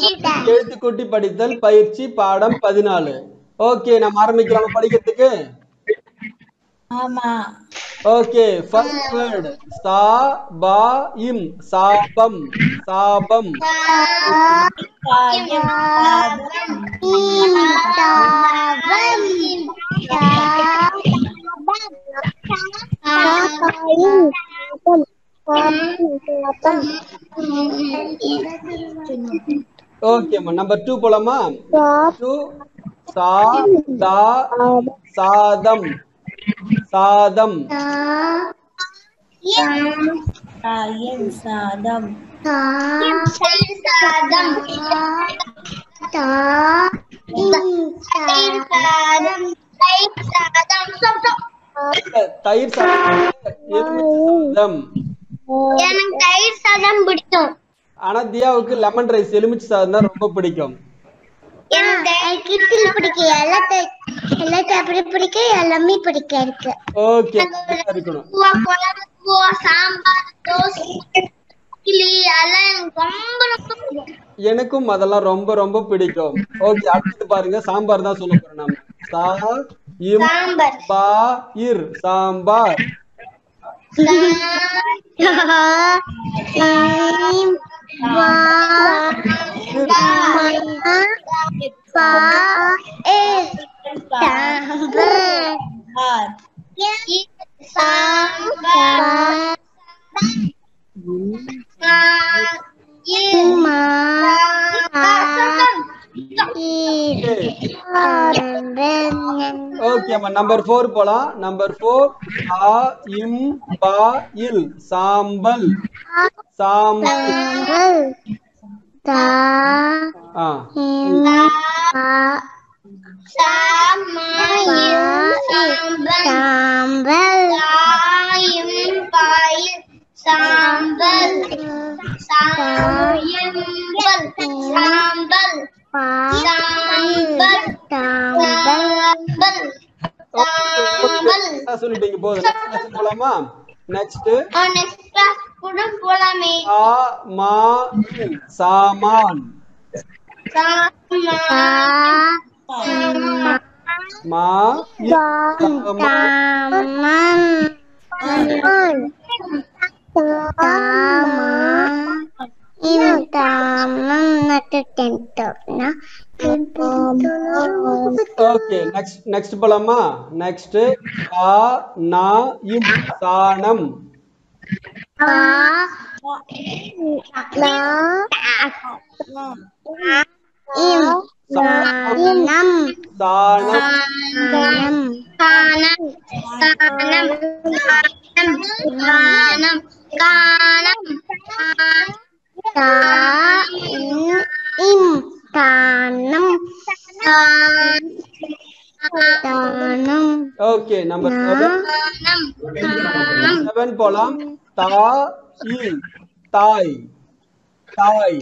எழுத்து கூட்டி படித்தல் பயிற்சி பாடம் பதினாலு ஓகே நம்ம ஆரம்பிக்கலாமா படிக்கிறதுக்கு ஆமா ஓகே ஃபர்ஸ்ட் வேர்ட் சா பா இம் சாபம் சாபம் காயம் ஓகேம்மா நம்பர் டூ போலாமா டூ சா தா சாதம் சாதம் காயம் சாதம் தயிர் சாதம் எலுமிச்சை சாதம் எனக்கு தயிர் சாதம் பிடிக்கும் ஆனா தியாவுக்கு லெமன் ரைஸ் எலுமிச்சை சாதம் தான் ரொம்ப பிடிக்கும் எனக்கு கிட்டில் பிடிக்கும் எல்லாத்தையும் எல்லாத்தையும் அப்படி பிடிக்கும் எல்லாமே பிடிக்கும் இருக்கு ஓகே இருக்கணும் பூவா குழம்பு பூவா சாம்பார் தோசை இட்லி அதெல்லாம் எனக்கு ரொம்ப ரொம்ப பிடிக்கும் எனக்கும் அதெல்லாம் ரொம்ப ரொம்ப பிடிக்கும் ஓகே அடுத்து பாருங்க சாம்பார் தான் சொல்ல போறோம் நம்ம சா இம் சாம்பார் பா இர் சாம்பார் சாம்பார் ஓகே அம்மா நம்பர் ஃபோர் போலாம் நம்பர் ஃபோர் ஆ இம் பா இல் சாம்பல் சாம்பல் ஆ சாம்பல் சாம்பல் சாம்பல் சாம்பல் சாம்பல் சாம்பல் ஆ, சொல்லிட்டீங்க போதும் நெக்ஸ்ட் போலாமா நெக்ஸ்ட் நெக்ஸ்ட் கிளாஸ் கூட போலாமே ஆ மா இன் சாமான் மா இன் சாமான் ஓகே நெக்ஸ்ட் நெக்ஸ்ட் போலாமா நெக்ஸ்ட் ஆ நா இம் சாணம் சாணம் காணம் காணம் காணம் காணம் காணம் ஓகே நம்பர் செவன் செவன் போலாம் தா இ தாய் தாய்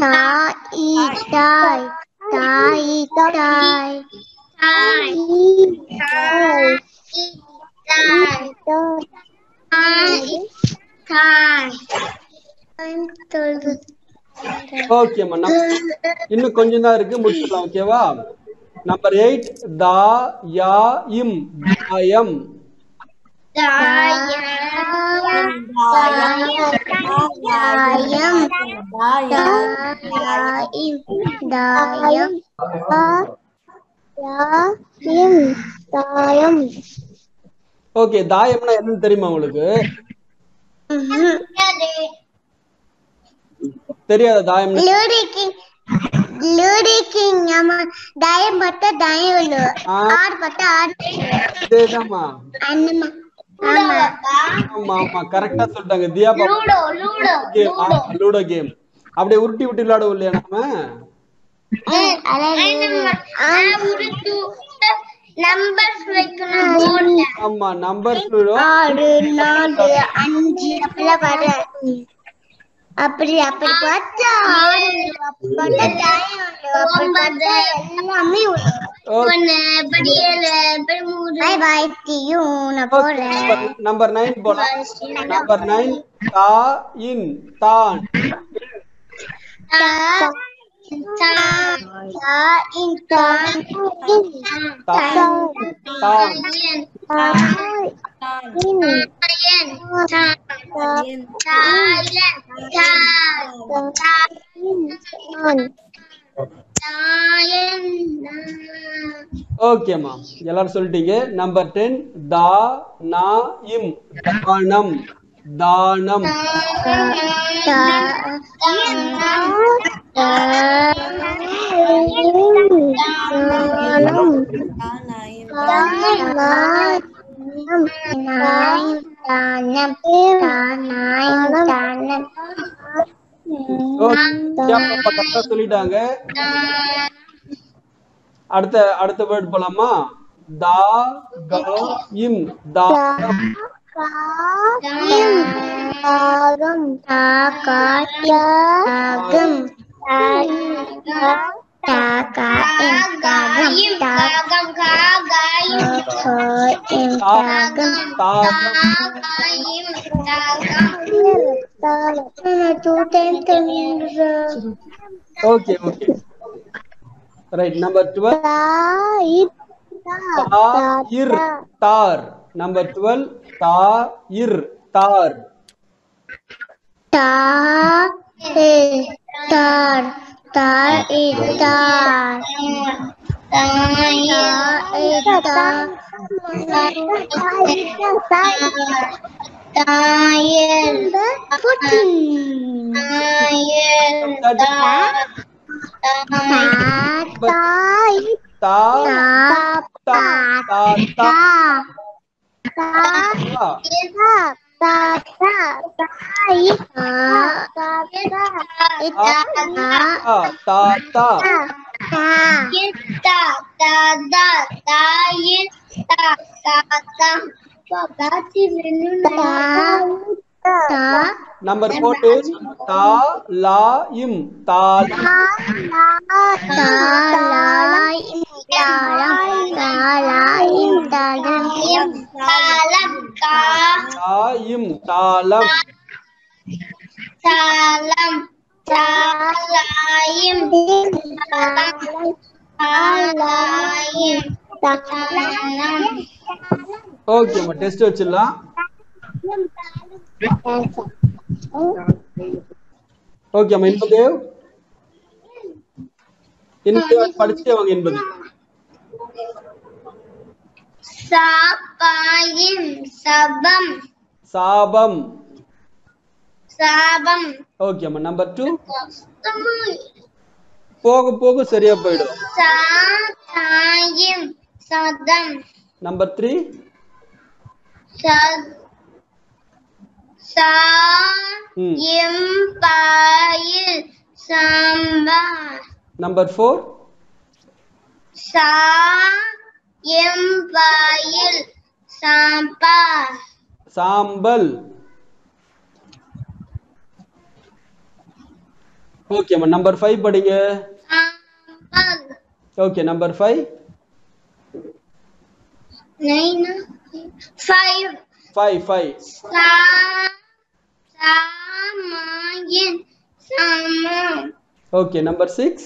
ஓகேம்மா நம்ம இன்னும் கொஞ்சம் தான் இருக்கு முடிச்சுக்கலாம் ஓகேவா நம்பர் எயிட் தா யா இம் தாயம் ஓகே தாயம்னா என்னன்னு தெரியுமா உங்களுக்கு தெரியாத தாயம்னா தாயம் பார்த்தா தாயம் விழும் ஆ. ஆடு பார்த்தா ஆடு இதேதாம்மா அண்ணம்மா ஆமா ஆமா ஆமா கரெக்டா சொல்லிட்டாங்க தியா பாப்பா ludo ludo game ludo game அப்படியே உருட்டி விட்டு விளையாடுவோம் இல்லையா நம்ம நம்பர்ஸ் வைக்கணும் போர்ட்ல ஆமா நம்பர் லூடோ ஆறு நாலு அஞ்சு அப்படிலாம் வர அப்படி அப்படி பார்த்தா ஆறு அப்படி பார்த்தா தாயம் உண்டு. அப்படி பார்த்தா எல்லாமே ஒண்ணு படி ஏழு படி மூணு பாய் பாய் தீயும் நான் போறேன் நம்பர் நைன் போலாம் நம்பர் நைன் தா இன் தான் தா தா தாயின் தாயின் தான் தான் தாயின் தாயின் ஓகேம்மா எல்லாரும் சொல்லிட்டீங்க நம்பர் டென் தா நா இம் தானம் தானம் தானாயும் கரெக்டா சொல்லிட்டாங்க அடுத்த அடுத்த வேர்ட் போலாமா தா கா இம் தானம் தாகம் okay okay right number twelve தா இர் தார் நம்பர் டுவெல் தா இர் தார் தா தா தா தா தா தா தா தா நம்பர் ஃபோர்டீன் தா லா இம் தாலம் லா இம் தாலம் Salam, salayim, salayim, salam. ஓகேம்மா டெஸ்ட் வச்சிடலாம் ஓகேம்மா இன்பதேவ் இன்பதேவ் படிச்சுட்டே வாங்க இன்பது Sapayim, sabam, சாபம் sabam. ஓகேம்மா நம்பர் டூ போக போக சரியா போயிடும் Satayim, sadam, number three sad. ம் Sayim, payil, samba. Number four Sayim, payil, samba. சாம்பல் ஓகேம்மா நம்பர் ஃபைவ் படிங்க Sambal. Okay number five Nine, five. Five five Sa, samayin, sama. Okay number six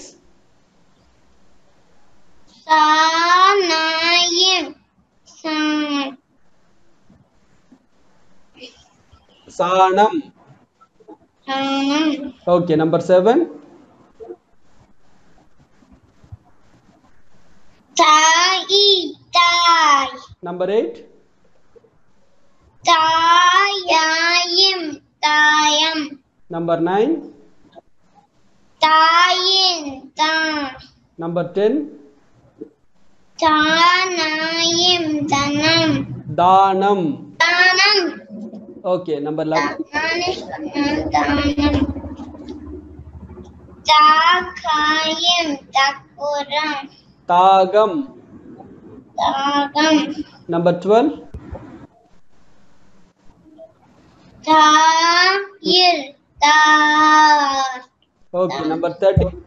Sanayin, sama. சாணம் Sanam. Okay number seven Tai, tai. Number eight Tayayim, tayam. Number nine Tayin, ta. Number ten Tanayim, tanam. தானம் Tanam. Okay number eleven Tanam. Takayim, takuram. தாகம் Tagam. Number twelve Tayir, tar. Okay number thirteen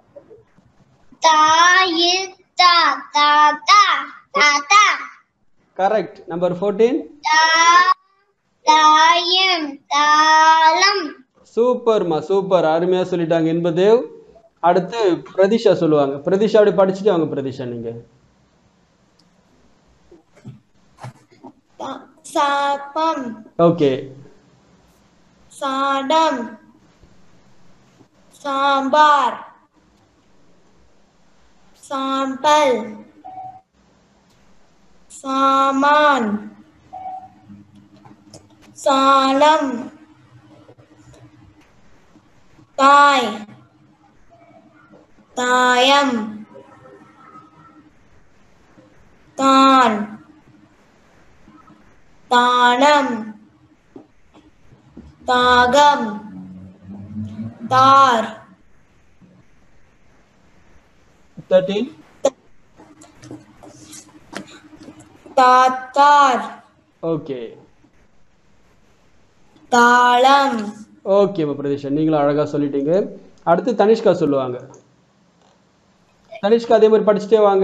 Tayir, ta, ta, ta. Ta, ta. Correct number fourteen Ta, tayim, talam. சூப்பர்மா super அருமையா சொல்லிட்டாங்க என்பதேவ் அடுத்து பிரதிஷா சொல்லுவாங்க பிரதிஷா அப்படி படிச்சுட்டு வாங்க பிரதிஷா நீங்க த- சாப்பம் ஓகே சாடம் சாம்பார் சாம்பல் சாமான் சாலம் தாய் தாயம் தான் தானம் தாகம் தார் தேர்ட்டீன் தாத்தார் ஓகே தாளம் ஓகேம்மா பிரதீஷா நீங்களும் அழகா சொல்லிட்டீங்க அடுத்து தனிஷ்கா சொல்லுவாங்க தனிஷ்கா அதே மாதிரி படிச்சுட்டே வாங்க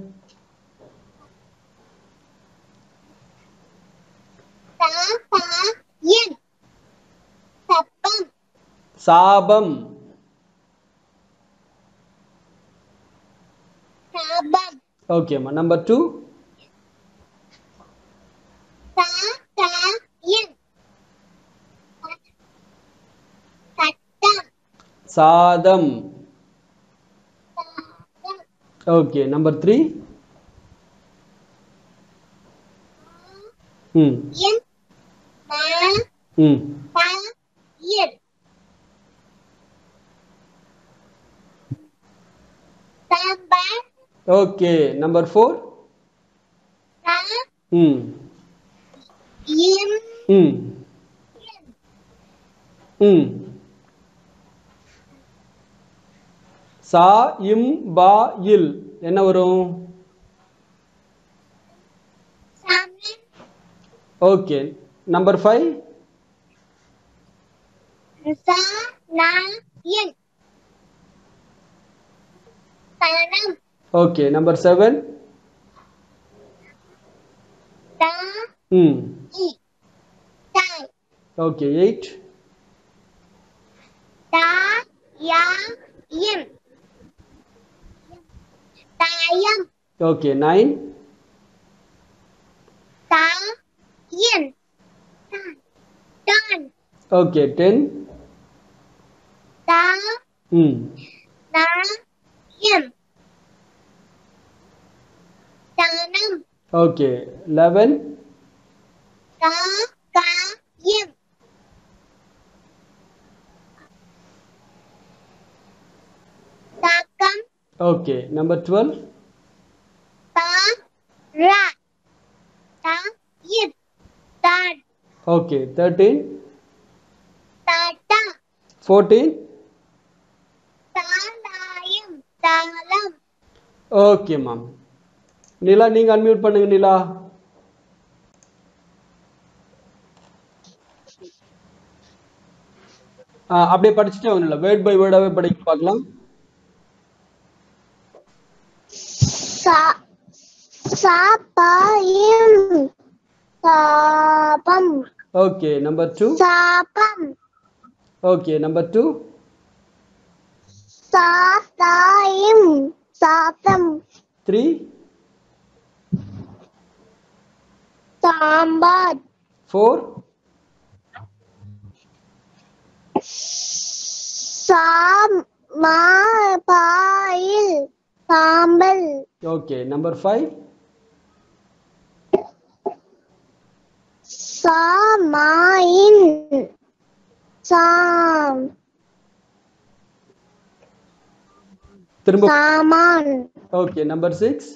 சாப்பாயம் சப்பம் சாபம் சாபம் ஓகேம்மா நம்பர் டூ சாசாயம் சட்டம் சாதம் சாதம் ஓகே நம்பர் த்ரீ ம் என் மா ம் பா இர் சாம்பார் ஓகே நம்பர் ஃபோர் சா ம் இம் ம் ம் சா இம் பா இல் என்ன வரும் சமன் ஓகே நம்பர் ஃபைவ் சா நா என் சனம் ஓகே நம்பர் செவன் தா ம் இ தாய் ஓகே எயிட் தா யா இம் தாயம் ஓகே நைன் தா இன் தான் ஓகே டென் தா ம் நா இம் தானம் ஓகே லெவன் தா கா இம் தாக்கம் ஓகே நம்பர் டுவெல் தா ரா தா இர் தான் ஓகே தேர்ட்டீன் தாத்தா ஃபோர்டீன் தாலாயம் தாளம் ஓகே மேம் நிலா நீங்க அன்மியூட் பண்ணுங்க நிலா ஆ, அப்படியே படிச்சுட்டே வாங்க வேர்ட் பை வேர்டாவே படிக்க பார்க்கலாம் சா சாப்பாயம் சாபம் ஓகே நம்பர் டூ சாபம் ஓகே நம்பர் டூ சாசாயம் சாபம் த்ரீ சாம்பார் ஃபோர் சாமாபாயில் சாம்பல் ஓகே நம்பர் ஃபைவ் சாமாயின் சாம் திரும்ப சாமான் ஓகே நம்பர் சிக்ஸ்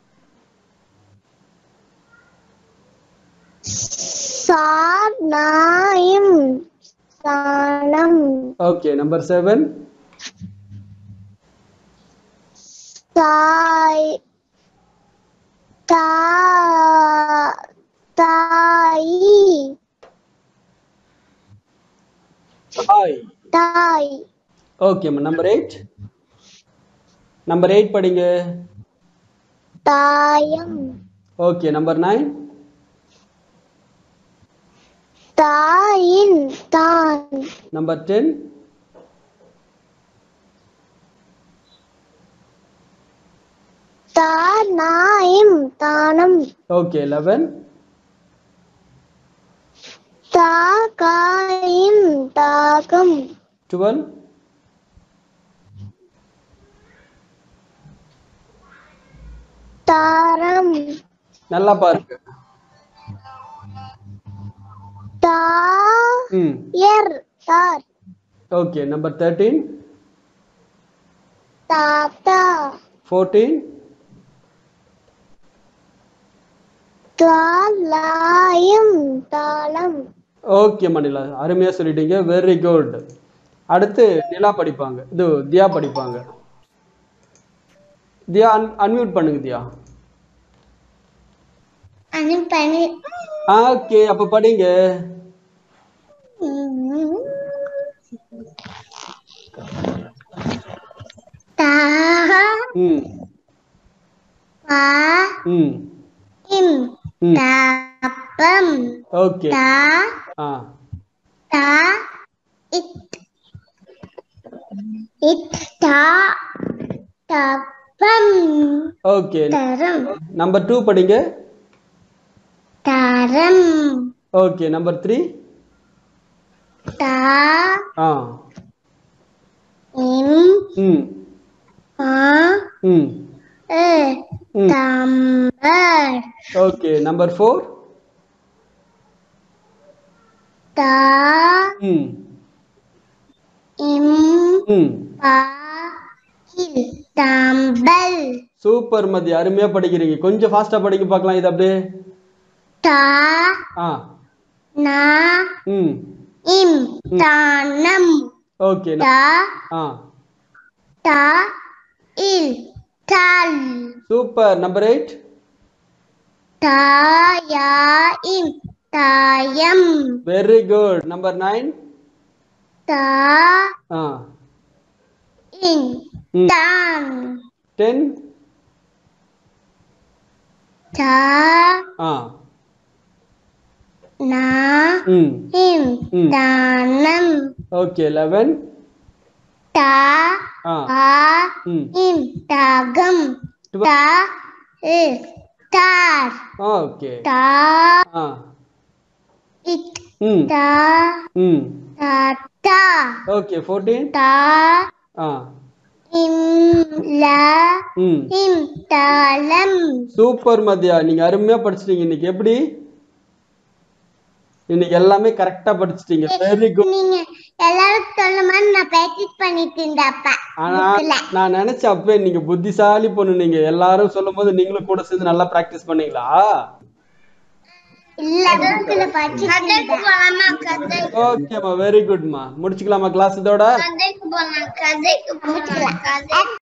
சாநாயம் சாணம் ஓகே நம்பர் செவன் தாய் தா தாயி ஹாய் தாய் ஓகேம்மா நம்பர் எயிட் நம்பர் எயிட் படிங்க தாயம் ஓகே நம்பர் நைன் தாயின் தான் நம்பர் டென் தா நா இம் தானம் ஓகே லெவன் தா கா இம் தாகம் டுவெல் தாரம் நல்லா பாருங்க தா ம் எர் தார் ஓகே நம்பர் தேர்ட்டீன் தாத்தா ஃபோர்டீன் தாலாயம் தாளம் ஓகே மணிலா அருமையா சொல்லிட்டீங்க வெரி குட் அடுத்து நிலா படிப்பாங்க இது தியா படிப்பாங்க தியா அன் அன்மியூட் பண்ணுங்க தியா அனுப்பணி ஓகே அப்ப படிங்க தா ம் பா ம் இம் ம் தாப்பம் ஓகே தா ஆ தா இட் இட் தா தப்பம் ஓகே தரம் நம்பர் டூ படிங்க தரம் ஓகே நம்பர் த்ரீ தா ஆ இம் ம் ஆ ம் எ ம் தம்பர் ஓகே நம்பர் ஃபோர் தா ம் இம் ம் பா இல் தம்பல் சூப்பர் மதி அருமையா படிக்கிறீங்க கொஞ்சம் ஃபாஸ்டா படிங்க பார்க்கலாம் இது அப்படியே தா ஆ நா ம் இம் தானம் ஓகே தா ஆ தா இல் தால் சூப்பர் நம்பர் எயிட் தா யா இம் தாயம் வெரி குட் நம்பர் நைன் தா ஆ இன் ம் தான் டென் தா ஆ நா ம் இம் ம் தானம் ஓகே லெவன் தா ஆ ஆ ம் இம் தாகம் தா இ தார் ஓகே தா ஆ இட் ம் தா ம் தாத்தா ஓகே ஃபோர்டீன் தா ஆ இம் லா ம் இம் தாளம் சூப்பர் மதியா நீங்க அருமையா படிச்சிட்டீங்க இன்னைக்கு எப்படி இன்னைக்கு எல்லாமே கரெக்டா படிச்சிட்டீங்க வெரி குட் நீங்க எல்லாரும் சொல்ல மாதிரி நான் பிராக்டிஸ் பண்ணிட்டு இருந்தேன் அப்ப ஆனா bookல. நான் நினைச்சேன் அப்பவே நீங்க புத்திசாலி பொண்ணு நீங்க எல்லாரும் சொல்லும் போது நீங்களும் கூட சேர்ந்து நல்லா பிராக்டிஸ் பண்ணீங்களா இல்ல bookல படிச்சுட்டு போலாமா கதை ஓகேம்மா வெரி குட்மா முடிச்சுக்கலாமா கிளாஸ் இதோட கதைக்கு போலாம் கதைக்கு போலாம் கதை